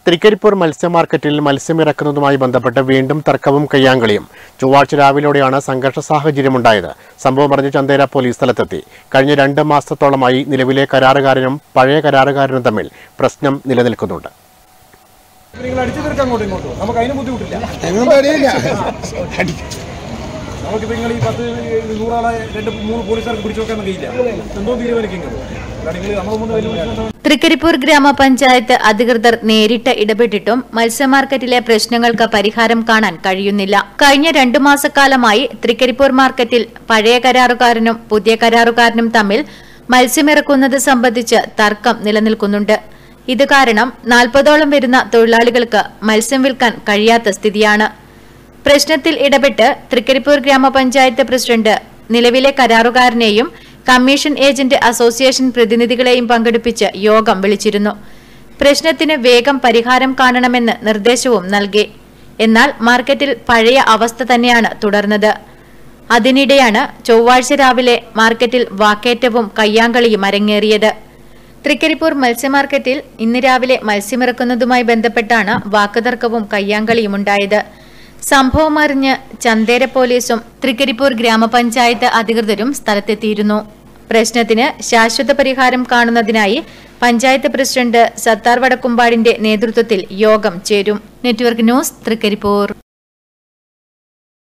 തൃക്കരിപ്പൂർ മത്സ്യ മാർക്കറ്റിൽ മത്സ്യം ഇറക്കുന്നതുമായി ബന്ധപ്പെട്ട് വീണ്ടും തർക്കവും കയ്യാങ്കളിയും ചൊവ്വാഴ്ച രാവിലെയോടെയാണ് സംഘർഷ സാഹചര്യമുണ്ടായത് സംഭവം അറിഞ്ഞ് ചന്തേര പോലീസ് സ്ഥലത്തെത്തി കഴിഞ്ഞ രണ്ട് മാസത്തോളമായി നിലവിലെ കരാറുകാരനും പഴയ കരാറുകാരനും തമ്മിൽ പ്രശ്നം നിലനിൽക്കുന്നുണ്ട് നിങ്ങൾ അടിച്ചു തീർക്കാം അങ്ങോട്ടും ഇങ്ങോട്ടും നമുക്ക് അതിന് ബുദ്ധിമുട്ടില്ല എങ്ങും പേടിയില്ല നമുക്കിപ്പോൾ നിങ്ങൾ ഈ പത്ത് നൂറാളെ രണ്ട് മൂന്ന് പോലീസുകാർക്ക് പിടിച്ചു വെക്കാൻ കഴിയില്ല എന്തോ തീരുമാനിക്കുന്നത് കാരണം നിങ്ങൾ നമ്മൾ മുമ്പ് വെല്ലുവിളിച്ചു തൃക്കരിപ്പൂർ ഗ്രാമപഞ്ചായത്ത് അധികൃതർ നേരിട്ട് ഇടപെട്ടിട്ടും മത്സ്യമാർക്കറ്റിലെ പ്രശ്നങ്ങൾക്ക് പരിഹാരം കാണാൻ കഴിയുന്നില്ല കഴിഞ്ഞ രണ്ടു മാസക്കാലമായി തൃക്കരിപ്പൂർ മാർക്കറ്റിൽ പഴയ കരാറുകാരനും പുതിയ കരാറുകാരനും തമ്മിൽ മത്സ്യമിറക്കുന്നത് സംബന്ധിച്ച് തർക്കം നിലനിൽക്കുന്നുണ്ട് ഇത് കാരണം നാൽപ്പതോളം വരുന്ന തൊഴിലാളികൾക്ക് മത്സ്യം വിൽക്കാൻ കഴിയാത്ത സ്ഥിതിയാണ് പ്രശ്നത്തിൽ ഇടപെട്ട് തൃക്കരിപ്പൂർ ഗ്രാമപഞ്ചായത്ത് പ്രസിഡന്റ് നിലവിലെ കരാറുകാരനെയും കമ്മീഷൻ ഏജന്റ് അസോസിയേഷൻ പ്രതിനിധികളെയും പങ്കെടുപ്പിച്ച് യോഗം വിളിച്ചിരുന്നു പ്രശ്നത്തിന് വേഗം പരിഹാരം കാണണമെന്ന് നിർദ്ദേശവും നൽകി എന്നാൽ മാർക്കറ്റിൽ പഴയ അവസ്ഥ തന്നെയാണ് തുടർന്നത് അതിനിടെയാണ് ചൊവ്വാഴ്ച രാവിലെ മാർക്കറ്റിൽ വാക്കേറ്റവും കയ്യാങ്കളിയും അരങ്ങേറിയത് തൃക്കരിപ്പൂർ മത്സ്യമാർക്കറ്റിൽ ഇന്ന് രാവിലെ മത്സ്യമിറക്കുന്നതുമായി ബന്ധപ്പെട്ടാണ് വാക്കുതർക്കവും കയ്യാങ്കളിയും ഉണ്ടായത് സംഭവം അറിഞ്ഞ് ചന്തേര പോലീസും തൃക്കരിപ്പൂർ ഗ്രാമപഞ്ചായത്ത് അധികൃതരും സ്ഥലത്തെത്തിയിരുന്നു പ്രശ്നത്തിന് ശാശ്വത പരിഹാരം കാണുന്നതിനായി പഞ്ചായത്ത് പ്രസിഡന്റ് സത്താർ വടക്കുംപാടിന്റെ നേതൃത്വത്തിൽ യോഗം ചേരും നെറ്റ്വർക്ക് ന്യൂസ് തൃക്കരിപ്പൂർ